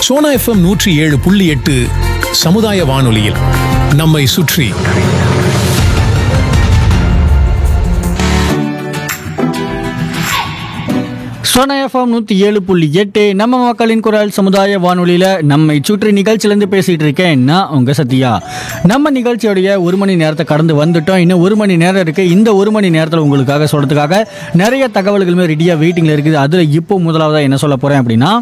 Sona FM நூற்றி ஏழு புள்ளி எட்டு சமுதாய வானொலியில் நம்மை சுற்றி சோனா எஃப்எம் நூற்றி ஏழு புள்ளி எட்டு நம்ம மக்களின் குரல் சமுதாய வானொலியில் நம்மை சுற்றி நிகழ்ச்சியிலேருந்து பேசிகிட்டு இருக்கேன் நான் உங்கள் சத்யா நம்ம நிகழ்ச்சியோடைய ஒரு மணி நேரத்தை கடந்து வந்துட்டோம் இன்னும் ஒரு மணி நேரம் இருக்குது இந்த ஒரு மணி நேரத்தில் உங்களுக்காக சொல்கிறதுக்காக நிறைய தகவல்களுமே ரெடியாக வெயிட்டிங்கில் இருக்குது அதில் இப்போ முதலாவதாக என்ன சொல்ல போகிறேன் அப்படின்னா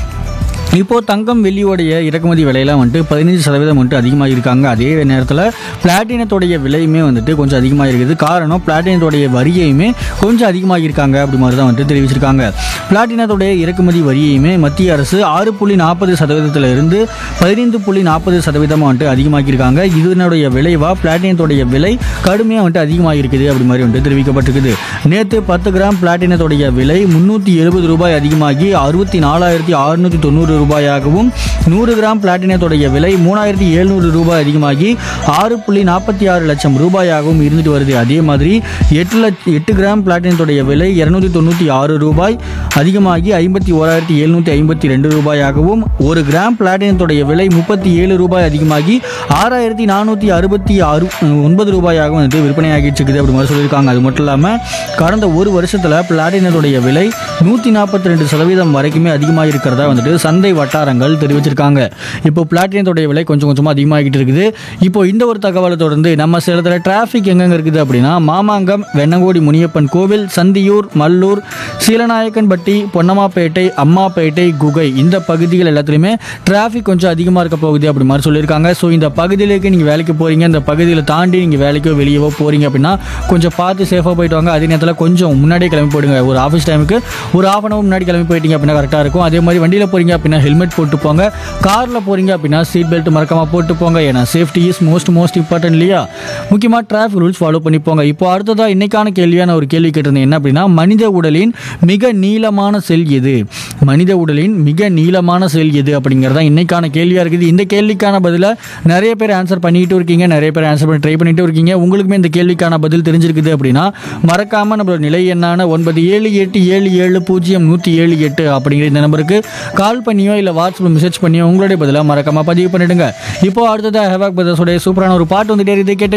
இப்போ தங்கம் வெள்ளியோடைய இறக்குமதி விலையெல்லாம் வந்துட்டு பதினஞ்சு சதவீதம் வந்துட்டு அதிகமாக இருக்காங்க அதே நேரத்தில் பிளாட்டினத்தோடைய விலையுமே வந்துட்டு கொஞ்சம் அதிகமாக இருக்குது காரணம் பிளாட்டினத்தோடைய வரியையுமே கொஞ்சம் அதிகமாக இருக்காங்க அப்படி மாதிரி தான் வந்துட்டு தெரிவிச்சிருக்காங்க பிளாட்டினத்தோடைய இறக்குமதி வரியையுமே மத்திய அரசு ஆறு புள்ளி நாற்பது சதவீதத்தில் இருந்து பதினைந்து புள்ளி நாற்பது சதவீதமாக வந்துட்டு அதிகமாக்கியிருக்காங்க இதனுடைய விளைவா பிளாட்டினத்தோடைய விலை கடுமையாக வந்துட்டு அதிகமாக இருக்குது அப்படி மாதிரி வந்துட்டு தெரிவிக்கப்பட்டிருக்குது நேற்று பத்து கிராம் பிளாட்டினத்தோடைய விலை முந்நூற்றி எழுபது ரூபாய் அதிகமாகி அறுபத்தி நாலாயிரத்தி அறுநூற்றி தொண்ணூறு ரூபாயாகவும் நூறு கிராம் பிளாட்டினத்தோடைய விலை மூணாயிரத்தி எழுநூறு ரூபாய் அதிகமாகி ஆறு புள்ளி நாற்பத்தி ஆறு லட்சம் ரூபாயாகவும் இருந்துட்டு வருது அதே மாதிரி எட்டு லட்ச எட்டு கிராம் பிளாட்டினத்தோடைய விலை இரநூத்தி தொண்ணூற்றி ஆறு ரூபாய் அதிகமாகி ஐம்பத்தி ஓராயிரத்தி எழுநூற்றி ஐம்பத்தி ரெண்டு ரூபாயாகவும் ஒரு கிராம் பிளாட்டினத்தோடைய விலை முப்பத்தி ஏழு ரூபாய் அதிகமாகி ஆறாயிரத்தி நானூற்றி அறுபத்தி ஆறு ஒன்பது ரூபாயாகவும் வந்துட்டு விற்பனையாகிட்டு இருக்குது அப்படி மாதிரி சொல்லியிருக்காங்க அது மட்டும் இல்லாமல் கடந்த ஒரு வருஷத்தில் பிளாட்டினத்தோடைய விலை நூற்றி நாற்பத்தி ரெண்டு சதவீதம் வரைக்குமே அதிகமாக இருக்கிறதா வந்துட்டு சந்தை வட்டாரங்கள் தெரிவிச்சிருக்காங்க இப்போ பிளாட்டினத்தோடைய விலை கொஞ்சம் கொஞ்சமாக அதிகமாகிட்டு இருக்குது இப்போ இந்த ஒரு தகவலை தொடர்ந்து நம்ம சேலத்தில் டிராஃபிக் எங்கெங்க இருக்குது அப்படின்னா மாமாங்கம் வெண்ணங்கோடி முனியப்பன் கோவில் சந்தியூர் மல்லூர் சீலநாயக்கன்பட்டி பொன்னம்மாப்பேட்டை அம்மாப்பேட்டை குகை இந்த பகுதிகள் எல்லாத்துலேயுமே டிராஃபிக் கொஞ்சம் அதிகமாக இருக்க போகுது அப்படி மாதிரி சொல்லியிருக்காங்க ஸோ இந்த பகுதியிலேக்கு நீங்கள் வேலைக்கு போகிறீங்க இந்த பகுதியில் தாண்டி நீங்கள் வேலைக்கோ வெளியவோ போகிறீங்க அப்படின்னா கொஞ்சம் பார்த்து சேஃபாக போயிட்டு வாங்க அதே நேரத்தில் கொஞ்சம் முன்னாடியே கிளம்பி போயிடுங்க ஒரு ஆஃபீஸ் டைமுக்கு ஒரு ஆஃப் அன் அவர் முன்னாடி கிளம்பி போயிட்டீங்க அப்படின்னா கரெக்டாக இருக்கும் அதே மாதிரி வண்டியில் போகிறீங்க அப்படின்னா ஹெல்மெட் போட்டு போங்க காரில் போகிறீங்க அப்படின்னா சீட் பெல்ட் மறக்காமல் போட்டு போங்க ஏன்னா safety is most most important இல்லையா முக்கியமாக டிராஃபிக் ரூல்ஸ் ஃபாலோ பண்ணி போங்க இப்போ அடுத்ததாக இன்னைக்கான கேள்வியான ஒரு கேள்வி கேட்டிருந்தேன் என்ன அப்படின்னா மனித உடலின் மிக நீளமான செல் எது மனித உடலின் மிக நீளமான செல் எது அப்படிங்கிறது தான் இன்னைக்கான கேள்வியாக இருக்குது இந்த கேள்விக்கான பதிலை நிறைய பேர் ஆன்சர் பண்ணிட்டு இருக்கீங்க நிறைய பேர் ஆன்சர் பண்ணி ட்ரை பண்ணிட்டு இருக்கீங்க உங்களுக்குமே இந்த கேள்விக்கான பதில் தெரிஞ்சிருக்குது அப்படின்னா மறக்காமல் நம்மளோட நிலை எண்ணான ஒன்பது ஏழு எட்டு ஏழு ஏழு பூஜ்ஜியம் நூற்றி ஏழு எட்டு அப்படிங்கிற இந்த நம்பருக்கு கால் பண்ணியோ இல்லை வாட்ஸ்அப்பில் மெசேஜ் பண்ணியோ உங்களுடைய பதிலாக மறக்காமல் பதிவு பண்ணிடுங்க இப்போ அடுத்ததாக ஹெவாக் பிரதர்ஸோடைய சூப்பரான ஒரு பாட்டு வந்துட்டே இருக்குது கேட்டு